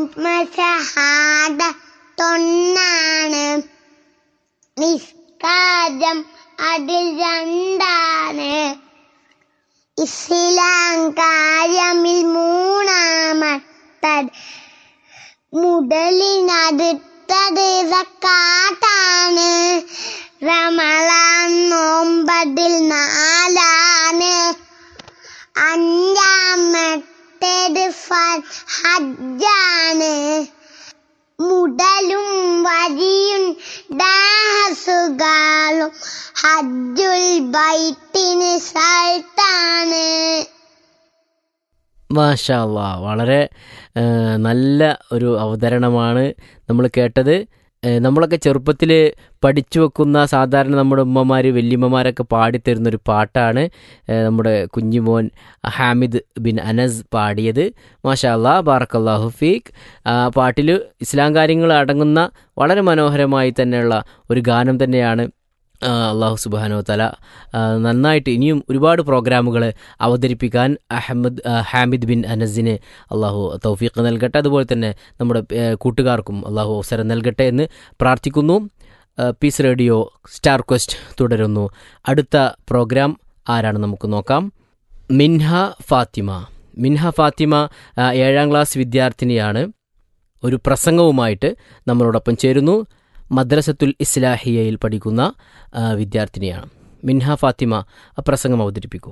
ആത്മശഹാദത്തൊന്നാണ് നിസ്കാരം അതിൽ രണ്ടാണ് ഇസ്ലാം കാര്യമിൽ മൂന്നാമത്തത് മുതലിനടുത്തത് സക്കാത്താണ് റമളാൻ നോമ്പതിൽ നാലാണ് അഞ്ചാമത്തേത് ഫ- ഹജ്ജാണ് മുതലും വരിയും ദാഹസുകാലും ഹജ്ജുൽ ബൈത്തിന് സൽത്താണ് മാഷാ അല്ലാ വളരെ ആ, നല്ല ഒരു അവതരണമാണ് നമ്മൾ കേട്ടത് ഏ, നമ്മളൊക്കെ ചെറുപ്പത്തിൽ പഠിച്ചു വെക്കുന്ന സാധാരണ നമ്മുടെ ഉമ്മമാർ വല്യമ്മമാരൊക്കെ പാടിത്തരുന്ന ഒരു പാട്ടാണ് ഏ, നമ്മുടെ കുഞ്ഞുമോൻ ഹാമിദ് ബിൻ അനസ് പാടിയത് മാഷാ അല്ലാ ബാറക്കല്ലാഹു ഫീഖ് ആ പാട്ടിൽ ഇസ്ലാം കാര്യങ്ങൾ അടങ്ങുന്ന വളരെ മനോഹരമായി തന്നെയുള്ള ഒരു ഗാനം തന്നെയാണ് ആ, അള്ളാഹു സുബാനോ തല ആ, നന്നായിട്ട് ഇനിയും ഒരുപാട് പ്രോഗ്രാമുകൾ അവതരിപ്പിക്കാൻ അഹമ്മദ് ആ, ഹാമിദ് ബിൻ അനസിന് അള്ളാഹു തൗഫീഖ് നൽകട്ടെ അതുപോലെ തന്നെ നമ്മുടെ ഏ, കൂട്ടുകാർക്കും അള്ളാഹു അവസരം നൽകട്ടെ എന്ന് പ്രാർത്ഥിക്കുന്നു ആ, പീസ് റേഡിയോ സ്റ്റാർ ക്വസ്റ്റ് തുടരുന്നു അടുത്ത പ്രോഗ്രാം ആരാണ് നമുക്ക് നോക്കാം മിൻഹ ഫാത്തിമ മിൻഹ ഫാത്തിമ ആ, ഏഴാം ക്ലാസ് വിദ്യാർത്ഥിനിയാണ് ഒരു പ്രസംഗവുമായിട്ട് നമ്മളോടൊപ്പം ചേരുന്നു മദ്രസത്തുൽ ഇസ്ലാഹിയയിൽ പഠിക്കുന്ന ആ, വിദ്യാർത്ഥിനിയാണ് മിൻഹ ഫാത്തിമ ആ പ്രസംഗം അവതരിപ്പിക്കൂ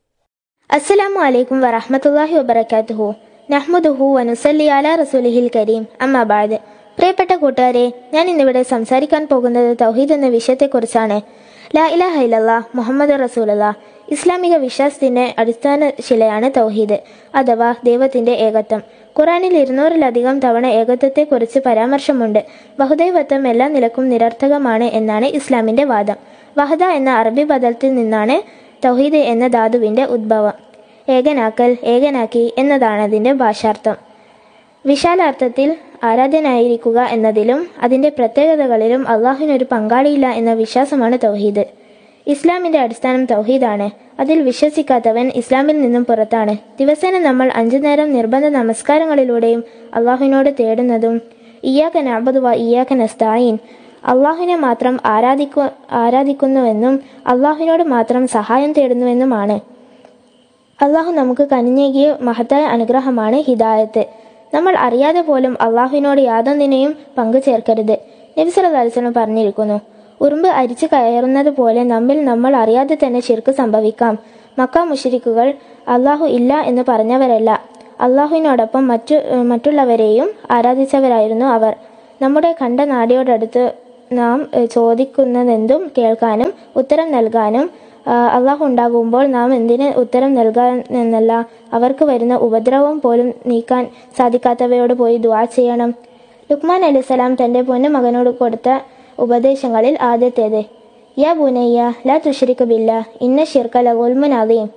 അസ്സലാമു അലൈക്കും വറഹ്മത്തുള്ളാഹി വബറകാതുഹു നഹ്മുദുഹു വനുസല്ലി അലാ റസൂലിഹിൽ കരീം അമ്മാ ബഅദ് പ്രിയപ്പെട്ട കൂട്ടുകാരെ ഞാൻ ഇന്നിവിടെ സംസാരിക്കാൻ പോകുന്നത് തൗഹീദ് എന്ന വിഷയത്തെക്കുറിച്ചാണ് ലാ ഇലാഹ ഇല്ലല്ലാ മുഹമ്മദ് റസൂലല്ലാ ഇസ്ലാമിക വിശ്വാസത്തിന്റെ അടിസ്ഥാന ശിലയാണ് തൗഹീദ് അഥവാ ദൈവത്തിന്റെ ഏകത്വം ഖുറാനിൽ ഇരുന്നൂറിലധികം തവണ ഏകത്വത്തെക്കുറിച്ച് പരാമർശമുണ്ട് ബഹുദൈവത്വം എല്ലാ നിലക്കും നിരർത്ഥകമാണ് എന്നാണ് ഇസ്ലാമിന്റെ വാദം വഹദ എന്ന അറബി പദത്തിൽ നിന്നാണ് തൗഹീദ് എന്ന ധാതുവിന്റെ ഉദ്ഭവം ഏകനാക്കൽ ഏകനാക്കി എന്നതാണ് അതിന്റെ ഭാഷാർത്ഥം വിശാലാർത്ഥത്തിൽ ആരാധ്യനായിരിക്കുക എന്നതിലും അതിന്റെ പ്രത്യേകതകളിലും അള്ളാഹുവിനൊരു പങ്കാളിയില്ല എന്ന വിശ്വാസമാണ് തൗഹീദ് ഇസ്ലാമിന്റെ അടിസ്ഥാനം തൗഹീദാണ് അതിൽ വിശ്വസിക്കാത്തവൻ ഇസ്ലാമിൽ നിന്നും പുറത്താണ് ദിവസേന നമ്മൾ അഞ്ചു നേരം നിർബന്ധ നമസ്കാരങ്ങളിലൂടെയും അള്ളാഹുവിനോട് തേടുന്നതും ഇയാക്ക നാബദുവ ഇയാക്ക നസ്തായിൻ അള്ളാഹുവിനെ മാത്രം ആരാധിക്കു ആരാധിക്കുന്നുവെന്നും അള്ളാഹുവിനോട് മാത്രം സഹായം തേടുന്നുവെന്നുമാണ് അള്ളാഹു നമുക്ക് കനിഞ്ഞേകിയ മഹത്തായ അനുഗ്രഹമാണ് ഹിദായത്ത് നമ്മൾ അറിയാതെ പോലും അള്ളാഹുവിനോട് യാതൊന്നിനെയും പങ്കു ചേർക്കരുത് നബിസലം പറഞ്ഞിരിക്കുന്നു ഉറുമ്പ് അരിച്ചു കയറുന്നത് പോലെ നമ്മിൽ നമ്മൾ അറിയാതെ തന്നെ ശിർക്ക് സംഭവിക്കാം മക്ക മുഷരിക്കുകൾ അള്ളാഹു ഇല്ല എന്ന് പറഞ്ഞവരല്ല അള്ളാഹുവിനോടൊപ്പം മറ്റു മറ്റുള്ളവരെയും ആരാധിച്ചവരായിരുന്നു അവർ നമ്മുടെ കണ്ട നാടിയോടടുത്ത് നാം ഏഹ്, ചോദിക്കുന്നതെന്തും കേൾക്കാനും ഉത്തരം നൽകാനും ആ, അള്ളാഹു ഉണ്ടാകുമ്പോൾ നാം എന്തിന് ഉത്തരം നൽകാൻ എന്നല്ല അവർക്ക് വരുന്ന ഉപദ്രവം പോലും നീക്കാൻ സാധിക്കാത്തവയോട് പോയി ദുആ ചെയ്യണം ലുക്മാൻ അലിസ്ലാം തന്റെ പൊന്നു മകനോട് കൊടുത്ത ഉപദേശങ്ങളിൽ ആദ്യത്തേത് യാ ബുനയ്യ ലാ തുഷരിക്ക് ബില്ല ഇന്ന ഷിർക്ക ലഗുൽമുൻ അദീം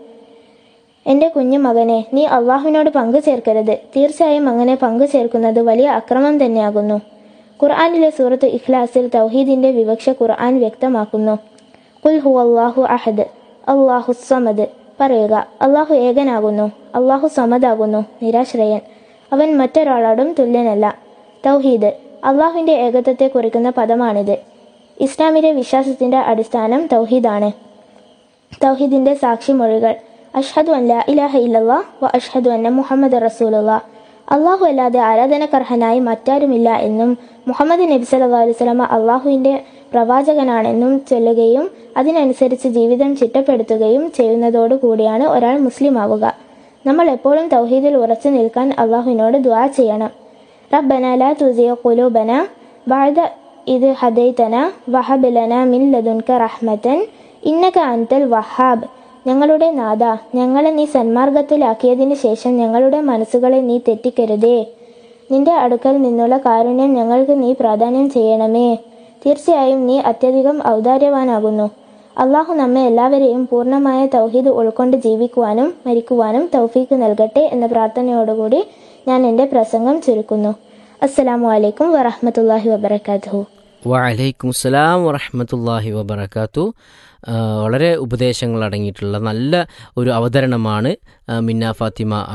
എന്റെ കുഞ്ഞു മകനെ നീ അള്ളാഹുവിനോട് പങ്കു ചേർക്കരുത് തീർച്ചയായും അങ്ങനെ പങ്കു ചേർക്കുന്നത് വലിയ അക്രമം തന്നെയാകുന്നു ഖുർആാനിലെ സൂറത്ത് ഇഖ്ലാസിൽ തൗഹീദിന്റെ വിവക്ഷ ഖുർആൻ വ്യക്തമാക്കുന്നു കുൽ ഹു അള്ളാഹു അഹദ് അള്ളാഹു സമദ് പറയുക അള്ളാഹു ഏകനാകുന്നു അള്ളാഹു സമദാകുന്നു നിരാശ്രയൻ അവൻ മറ്റൊരാളോടും തുല്യനല്ല തൗഹീദ് അള്ളാഹുവിന്റെ ഏകത്വത്തെ കുറിക്കുന്ന പദമാണിത് ഇസ്ലാമിലെ വിശ്വാസത്തിന്റെ അടിസ്ഥാനം തൗഹീദാണ് തൗഹീദിന്റെ സാക്ഷിമൊഴികൾ അഷ്ഹദു അൻ ലാ ഇലാഹ ഇല്ലല്ലാ വ അഷ്ഹദു അന്ന മുഹമ്മദ് റസൂലുള്ള അള്ളാഹു അല്ലാതെ ആരാധനക്കർഹനായി മറ്റാരുമില്ല എന്നും മുഹമ്മദ് നബി സല്ലല്ലാഹു അലൈഹി വസല്ലമ അള്ളാഹുവിന്റെ പ്രവാചകനാണെന്നും ചൊല്ലുകയും അതിനനുസരിച്ച് ജീവിതം ചിട്ടപ്പെടുത്തുകയും ചെയ്യുന്നതോടുകൂടിയാണ് ഒരാൾ മുസ്ലിം ആവുക നമ്മൾ എപ്പോഴും തൗഹീദിൽ ഉറച്ചു നിൽക്കാൻ അള്ളാഹുവിനോട് ദുആ ചെയ്യണം റബ്ബന ലാ തുസിയ ഖുലൂബന ബഅദ ഇത് ഹദൈതന വഹബ് ലന മിൻ ലദുൻക റഹ്മതൻ ഇന്നക അൻതൽ വഹാബ് ഞങ്ങളുടെ നാഥ ഞങ്ങളെ നീ സന്മാർഗത്തിലാക്കിയതിനു ശേഷം ഞങ്ങളുടെ മനസ്സുകളെ നീ തെറ്റിക്കരുതേ നിന്റെ അടുക്കൽ നിന്നുള്ള കാരുണ്യം ഞങ്ങൾക്ക് നീ പ്രാധാന്യം ചെയ്യണമേ തീർച്ചയായും നീ അത്യധികം ഔദാര്യവാനാകുന്നു അള്ളാഹു നമ്മെ എല്ലാവരെയും പൂർണ്ണമായ തൗഹീദ് ഉൾക്കൊണ്ട് ജീവിക്കുവാനും മരിക്കുവാനും തൗഫീക്ക് നൽകട്ടെ എന്ന പ്രാർത്ഥനയോടുകൂടി ഞാൻ എൻ്റെ പ്രസംഗം ചുരുക്കുന്നു അസ്സലാമു അലൈക്കും വറഹ്മത്തുള്ളാഹി വബറകാതുഹു വലൈക്കും അസ്സലാം വറഹമത്തല്ലാഹി വബർക്കാത്തു വളരെ ഉപദേശങ്ങൾ അടങ്ങിയിട്ടുള്ള നല്ല ഒരു അവതരണമാണ് ആ, മിന്ന ഫാത്തിമ ആ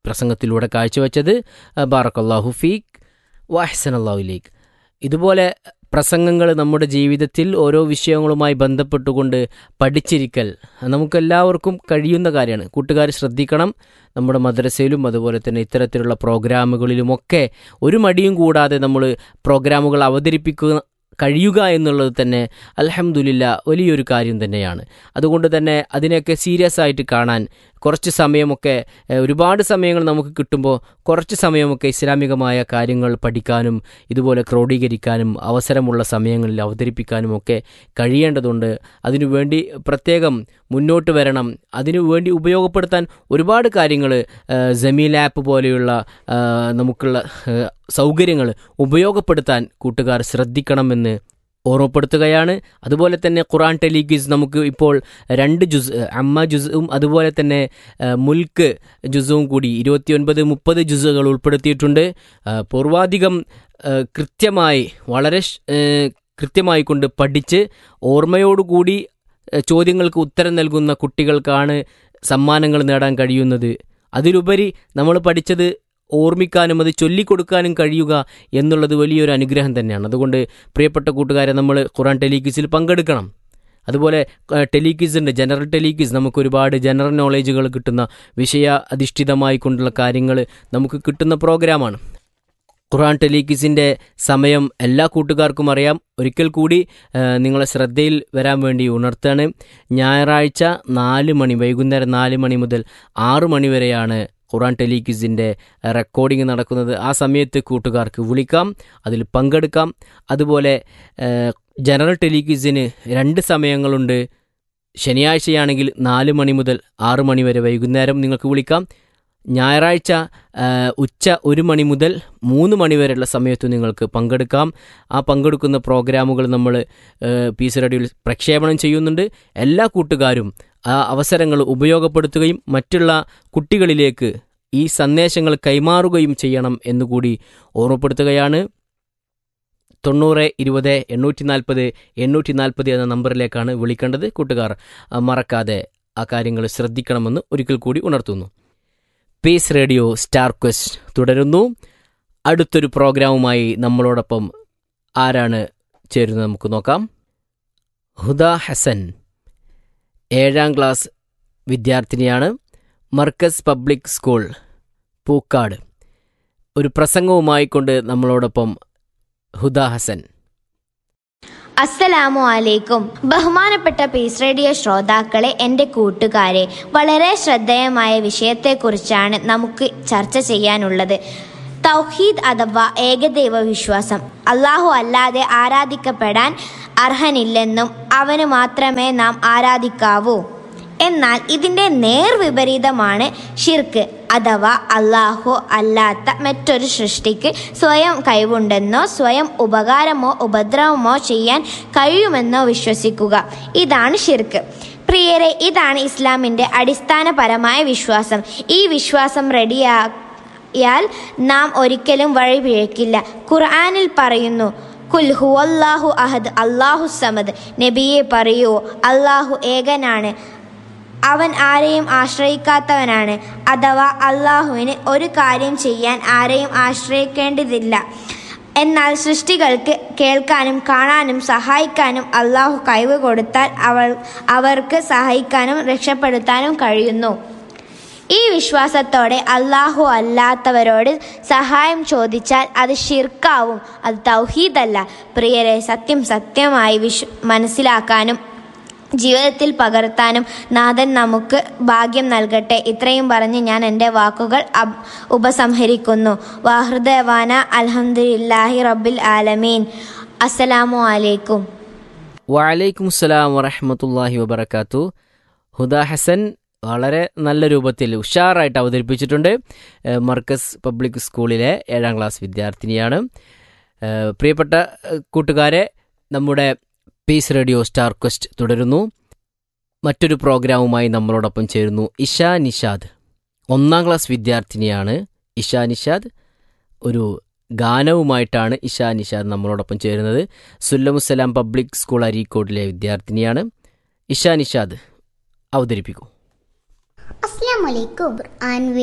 പ്രസംഗത്തിലൂടെ കാഴ്ചവെച്ചത് ബാറക്കല്ലാഹു ഫീഖ് വാഹ്സൻ അള്ളാഹുലേക്ക് ഇതുപോലെ പ്രസംഗങ്ങൾ നമ്മുടെ ജീവിതത്തിൽ ഓരോ വിഷയങ്ങളുമായി ബന്ധപ്പെട്ടുകൊണ്ട് പഠിച്ചിരിക്കൽ നമുക്കെല്ലാവർക്കും കഴിയുന്ന കാര്യമാണ് കൂട്ടുകാർ ശ്രദ്ധിക്കണം നമ്മുടെ മദ്രസയിലും അതുപോലെ തന്നെ ഇത്തരത്തിലുള്ള പ്രോഗ്രാമുകളിലുമൊക്കെ ഒരു മടിയും കൂടാതെ നമ്മൾ പ്രോഗ്രാമുകൾ അവതരിപ്പിക്കുക കഴിയുക എന്നുള്ളത് തന്നെ അലഹമുല്ല വലിയൊരു കാര്യം തന്നെയാണ് അതുകൊണ്ട് തന്നെ അതിനെയൊക്കെ സീരിയസ് ആയിട്ട് കാണാൻ കുറച്ച് സമയമൊക്കെ ഏഹ്, ഒരുപാട് സമയങ്ങൾ നമുക്ക് കിട്ടുമ്പോൾ കുറച്ച് സമയമൊക്കെ ഇസ്ലാമികമായ കാര്യങ്ങൾ പഠിക്കാനും ഇതുപോലെ ക്രോഡീകരിക്കാനും അവസരമുള്ള സമയങ്ങളിൽ അവതരിപ്പിക്കാനും ഒക്കെ കഴിയേണ്ടതുണ്ട് അതിനുവേണ്ടി പ്രത്യേകം മുന്നോട്ട് വരണം അതിനു വേണ്ടി ഉപയോഗപ്പെടുത്താൻ ഒരുപാട് കാര്യങ്ങൾ ജമീൽ ആപ്പ് പോലെയുള്ള ആ, നമുക്കുള്ള സൗകര്യങ്ങൾ ഉപയോഗപ്പെടുത്താൻ കൂട്ടുകാർ ശ്രദ്ധിക്കണമെന്ന് ഓർമ്മപ്പെടുത്തുകയാണ് അതുപോലെ തന്നെ ഖുറാൻ ടെലിഗിസ് നമുക്ക് ഇപ്പോൾ രണ്ട് ജുസ് അമ്മ ജുസും അതുപോലെ തന്നെ ആ, മുൽക്ക് ജുസും കൂടി ഇരുപത്തിയൊൻപത് മുപ്പത് ജുസുകൾ ഉൾപ്പെടുത്തിയിട്ടുണ്ട് ആ, പൂർവാധികം ആ, കൃത്യമായി വളരെ ഷ്- ഏ, കൃത്യമായി കൊണ്ട് പഠിച്ച് ഓർമ്മയോടുകൂടി ആ, ചോദ്യങ്ങൾക്ക് ഉത്തരം നൽകുന്ന കുട്ടികൾക്കാണ് സമ്മാനങ്ങൾ നേടാൻ കഴിയുന്നത് അതിലുപരി നമ്മൾ പഠിച്ചത് ഓർമ്മിക്കാനും അത് ചൊല്ലിക്കൊടുക്കാനും കഴിയുക എന്നുള്ളത് വലിയൊരു അനുഗ്രഹം തന്നെയാണ് അതുകൊണ്ട് പ്രിയപ്പെട്ട കൂട്ടുകാരെ നമ്മൾ ഖുറാൻ ടെലിക്വിസിൽ പങ്കെടുക്കണം അതുപോലെ ടെലിക്വിസ് ഉണ്ട് ജനറൽ ടെലിക്വിസ് നമുക്ക് ഒരുപാട് ജനറൽ നോളേജുകൾ കിട്ടുന്ന വിഷയ അധിഷ്ഠിതമായി കൊണ്ടുള്ള കാര്യങ്ങൾ നമുക്ക് കിട്ടുന്ന പ്രോഗ്രാമാണ് ഖുറാൻ ടെലിക്വിസിൻ്റെ സമയം എല്ലാ കൂട്ടുകാർക്കും അറിയാം ഒരിക്കൽ കൂടി ആ, നിങ്ങളെ ശ്രദ്ധയിൽ വരാൻ വേണ്ടി ഉണർത്താണ് ഞായറാഴ്ച നാല് മണി വൈകുന്നേരം നാല് മണി മുതൽ ആറ് മണി വരെയാണ് ഖുറാൻ ടെലിക്വിസിൻ്റെ റെക്കോർഡിംഗ് നടക്കുന്നത് ആ സമയത്ത് കൂട്ടുകാർക്ക് വിളിക്കാം അതിൽ പങ്കെടുക്കാം അതുപോലെ ആ, ജനറൽ ടെലിക്വിസിന് രണ്ട് സമയങ്ങളുണ്ട് ശനിയാഴ്ചയാണെങ്കിൽ നാല് മണി മുതൽ ആറ് മണി വരെ വൈകുന്നേരം നിങ്ങൾക്ക് വിളിക്കാം ഞായറാഴ്ച ആ, ഉച്ച ഒരു മണി മുതൽ മൂന്ന് മണി വരെയുള്ള സമയത്ത് നിങ്ങൾക്ക് പങ്കെടുക്കാം ആ പങ്കെടുക്കുന്ന പ്രോഗ്രാമുകൾ നമ്മൾ പീസ് റേഡിയോയിൽ പ്രക്ഷേപണം ചെയ്യുന്നുണ്ട് എല്ലാ കൂട്ടുകാരും ആ അവസരങ്ങൾ ഉപയോഗപ്പെടുത്തുകയും മറ്റുള്ള കുട്ടികളിലേക്ക് ഈ സന്ദേശങ്ങൾ കൈമാറുകയും ചെയ്യണം എന്നുകൂടി ഓർമ്മപ്പെടുത്തുകയാണ് തൊണ്ണൂറ് ഇരുപത് എണ്ണൂറ്റി നാൽപ്പത് എണ്ണൂറ്റി നാൽപ്പത് എന്ന നമ്പറിലേക്കാണ് വിളിക്കേണ്ടത് കൂട്ടുകാർ ആ, മറക്കാതെ ആ കാര്യങ്ങൾ ശ്രദ്ധിക്കണമെന്ന് ഒരിക്കൽ കൂടി ഉണർത്തുന്നു പീസ് റേഡിയോ സ്റ്റാർ ക്വസ്റ്റ് തുടരുന്നു അടുത്തൊരു പ്രോഗ്രാമുമായി നമ്മളോടൊപ്പം ആരാണ് ചേരുന്നത് നമുക്ക് നോക്കാം ഹുദ ഹസൻ ഏഴാം ക്ലാസ് വിദ്യാർത്ഥിനിയാണ് മർക്കസ് പബ്ലിക് സ്കൂൾ പൂക്കാട് ഒരു പ്രസംഗവുമായി കൊണ്ട് നമ്മളോടൊപ്പം ഹുദ ഹസൻ അസ്സലാമു അലൈക്കും ബഹുമാനപ്പെട്ട പീസ് റേഡിയോ ശ്രോതാക്കളെ എൻ്റെ കൂട്ടുകാരെ വളരെ ശ്രദ്ധേയമായ വിഷയത്തെക്കുറിച്ചാണ് നമുക്ക് ചർച്ച ചെയ്യാനുള്ളത് തൗഹീദ് അഥവാ ഏകദൈവ വിശ്വാസം അള്ളാഹു അല്ലാതെ ആരാധിക്കപ്പെടാൻ അർഹനില്ലെന്നും അവന് മാത്രമേ നാം ആരാധിക്കാവൂ എന്നാൽ ഇതിൻ്റെ നേർവിപരീതമാണ് ഷിർക്ക് അഥവാ അള്ളാഹു അല്ലാത്ത മറ്റൊരു സൃഷ്ടിക്ക് സ്വയം കഴിവുണ്ടെന്നോ സ്വയം ഉപകാരമോ ഉപദ്രവമോ ചെയ്യാൻ കഴിയുമെന്നോ വിശ്വസിക്കുക ഇതാണ് ഷിർക്ക് പ്രിയരെ ഇതാണ് ഇസ്ലാമിൻ്റെ അടിസ്ഥാനപരമായ വിശ്വാസം ഈ വിശ്വാസം റെഡിയായാൽ നാം ഒരിക്കലും വഴി പിഴക്കില്ല ഖുർആനിൽ പറയുന്നു കുൽ ഹുവല്ലാഹു അഹദ് അള്ളാഹു സമദ് നബിയെ പറയൂ അള്ളാഹു ഏകനാണ് അവൻ ആരെയും ആശ്രയിക്കാത്തവനാണ് അഥവാ അള്ളാഹുവിന് ഒരു കാര്യം ചെയ്യാൻ ആരെയും ആശ്രയിക്കേണ്ടതില്ല എന്നാൽ സൃഷ്ടികൾക്ക് കേൾക്കാനും കാണാനും സഹായിക്കാനും അള്ളാഹു കഴിവ് കൊടുത്താൽ അവൾ അവർക്ക് സഹായിക്കാനും രക്ഷപ്പെടുത്താനും കഴിയുന്നു ഈ വിശ്വാസത്തോടെ അള്ളാഹു അല്ലാത്തവരോട് സഹായം ചോദിച്ചാൽ അത് ഷിർക്കാവും അത് തൗഹീദല്ല പ്രിയരെ സത്യം സത്യമായി വിശ്വ മനസ്സിലാക്കാനും ജീവിതത്തിൽ പകർത്താനും നാഥൻ നമുക്ക് ഭാഗ്യം നൽകട്ടെ ഇത്രയും പറഞ്ഞ് ഞാൻ എൻ്റെ വാക്കുകൾ അബ് ഉപസംഹരിക്കുന്നു വാഹൃദവാന അൽഹംദുലില്ലാഹി റബ്ബിൽ ആലമീൻ അസ്സലാമു അലൈക്കും വലൈക്കും സ്സലാം വറഹമത്തല്ലാഹി വബർക്കാത്തു ഹുദ ഹസൻ വളരെ നല്ല രൂപത്തിൽ ഉഷാറായിട്ട് അവതരിപ്പിച്ചിട്ടുണ്ട് ഏഹ് മർക്കസ് പബ്ലിക് സ്കൂളിലെ ഏഴാം ക്ലാസ് വിദ്യാർത്ഥിനിയാണ് ഏഹ് പ്രിയപ്പെട്ട ഏഹ് കൂട്ടുകാരെ നമ്മുടെ പീസ് റേഡിയോ സ്റ്റാർ ക്വസ്റ്റ് തുടരുന്നു മറ്റൊരു പ്രോഗ്രാമുമായി നമ്മളോടൊപ്പം ചേരുന്നു ഇഷ നിഷാദ് ഒന്നാം ക്ലാസ് വിദ്യാർത്ഥിനിയാണ് ഇഷ നിഷാദ് ഒരു ഗാനവുമായിട്ടാണ് ഇഷ നിഷാദ് നമ്മളോടൊപ്പം ചേരുന്നത് സുല്ലമുസലാം പബ്ലിക് സ്കൂൾ അരീക്കോട്ടിലെ വിദ്യാർത്ഥിനിയാണ് ഇഷ നിഷാദ് അവതരിപ്പിക്കൂ അസ്സലാമു അലൈക്കും ഖുർആൻ